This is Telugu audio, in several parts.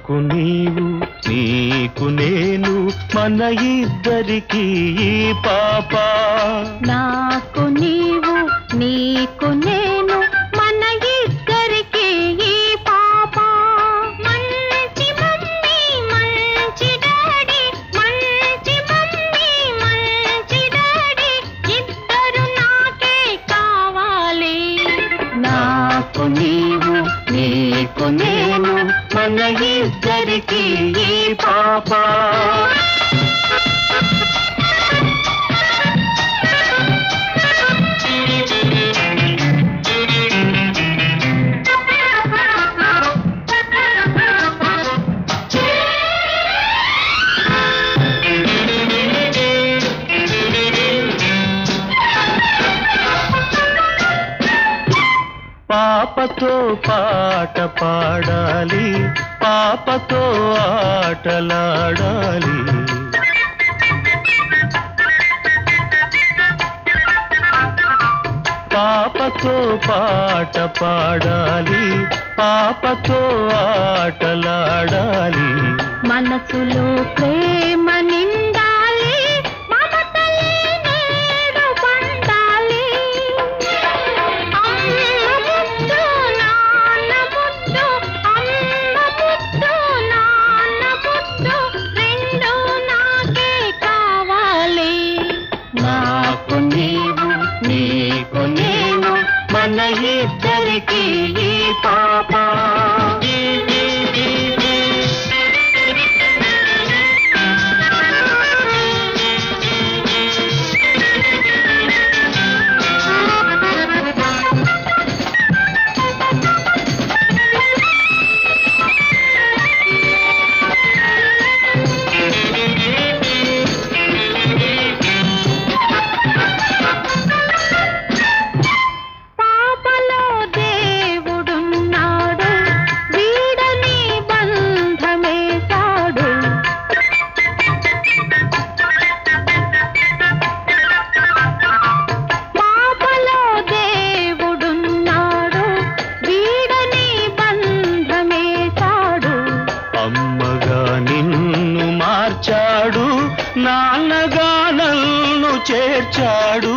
నాకు నీవు నీకు నేను మన ఇద్దరికి ఈ పాప నాకు నీవు నీకు నేను మన ఇద్దరికి ఈ పాప మంచి మమ్మీ మంచి డాడీ మంచి మమ్మీ మంచి డాడీ ఇద్దరు నాకే కావాలి నాకు నీవు నీకు నేను మన ఇద్దరికి ఈ పాప పాపతో పాట పాడాలి పాపతో ఆటలాడాలి పాపతో పాట పాడాలి పాపతో ఆటలాడాలి మనసులో ప్రేమ నిండాలి మమతలే నేడు పండాలి అమ్మ ముద్దు నాన్న ముద్దు అమ్మ ముద్దు నాన్న ముద్దు రెండు నాకే కావాలి నాకు నీవు నీకు నేను మన ఇద్దరికి ఈ పాప పాపలో దేవుడున్నాడు వీడని బంధమేశాడు పాపలో దేవుడున్నాడు వీడని బంధమేశాడు అమ్మగా నిన్ను మార్చాడు నాన్నగా నన్ను చేర్చాడు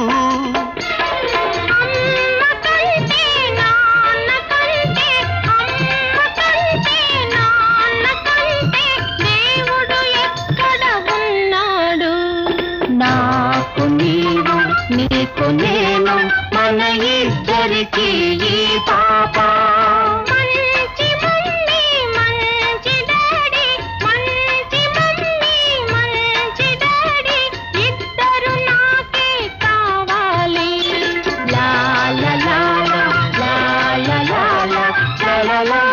అమ్మ కంటే నాన్న కంటే అమ్మ కంటే నాన్న కంటే దేవుడు ఎక్కడ ఉన్నాడు నాకు నీవు నీకు నేను మన ఇద్దరికి ఈ పాప మంచి మమ్మీ మంచి డాడీ మంచి మమ్మీ మంచి డాడీ ఇద్దరు నాకే కావాలి లా లా లా లా లా లా లా లా లా లా